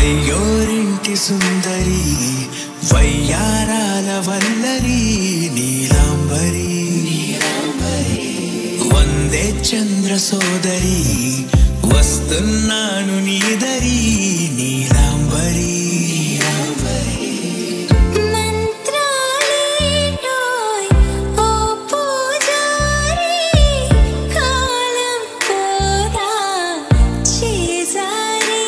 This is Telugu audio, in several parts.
వయ్యోరింటి సుందరి వయ్యారాల వల్లరి నీలాంబరి వందే చంద్ర సోదరి వస్తున్నాను నీదరి నీలాంబరి మంత్రాలేటోయ్ ఓ పూజారి కాలం పోదా చేజారి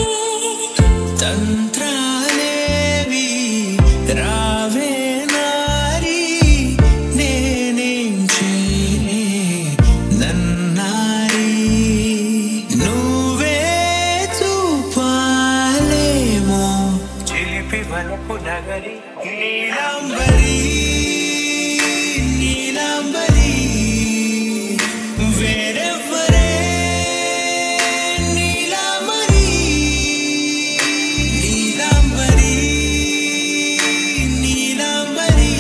తంత్రాలేవి రావే నారి నేనేం చేయనే నన్నారి నువ్వే చూపాలేమో చిలిపి వలపు నగరి నీలాంబరి నీలాంబరి వేరెవ్వరే నీలాంబరి నీలాంబరి నీలాంబరి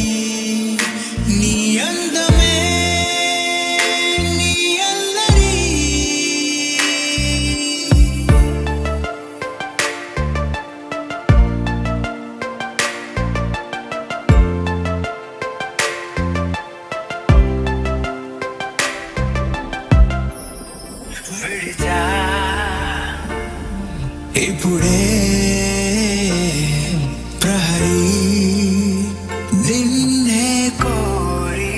నీ అందమే నీ అల్లరి విడిచా ఇప్పుడే ప్రహరీ నిన్నే కోరి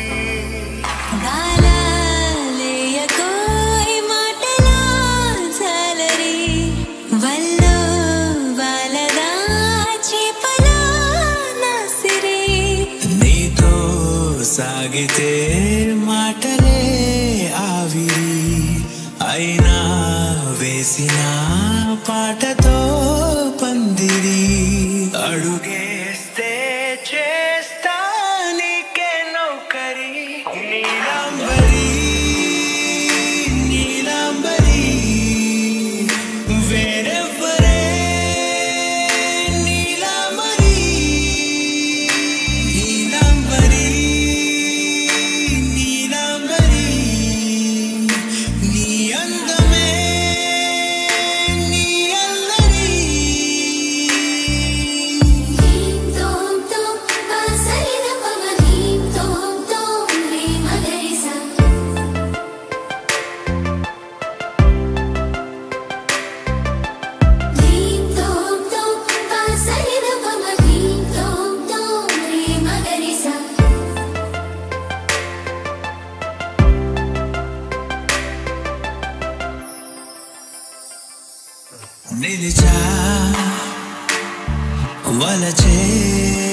గాలాలేయకోయ్ మాటలా జాలరి వల్లో వాలగా చేపలా నాసిరి నీతో సాగితే మాటలే ఆవిరి అయినా వేసిన పాటతో పందిరి అడుగేస్తే చేస్తా నీకే నౌకరి నీలాంబరి నీలాంబరి వేరెవ్వరే నీలాంబరి నీలాంబరి నీలాంబరి నీ అందమే నీ అల్లరి ధీం తోం తోం పాసరిన పమ ధీం తోం తోం రే మగరిసా ధీం తోం తోం పాసరిన పమ ధీం తోం తోం రే మగరిసా నిలిచా వలచే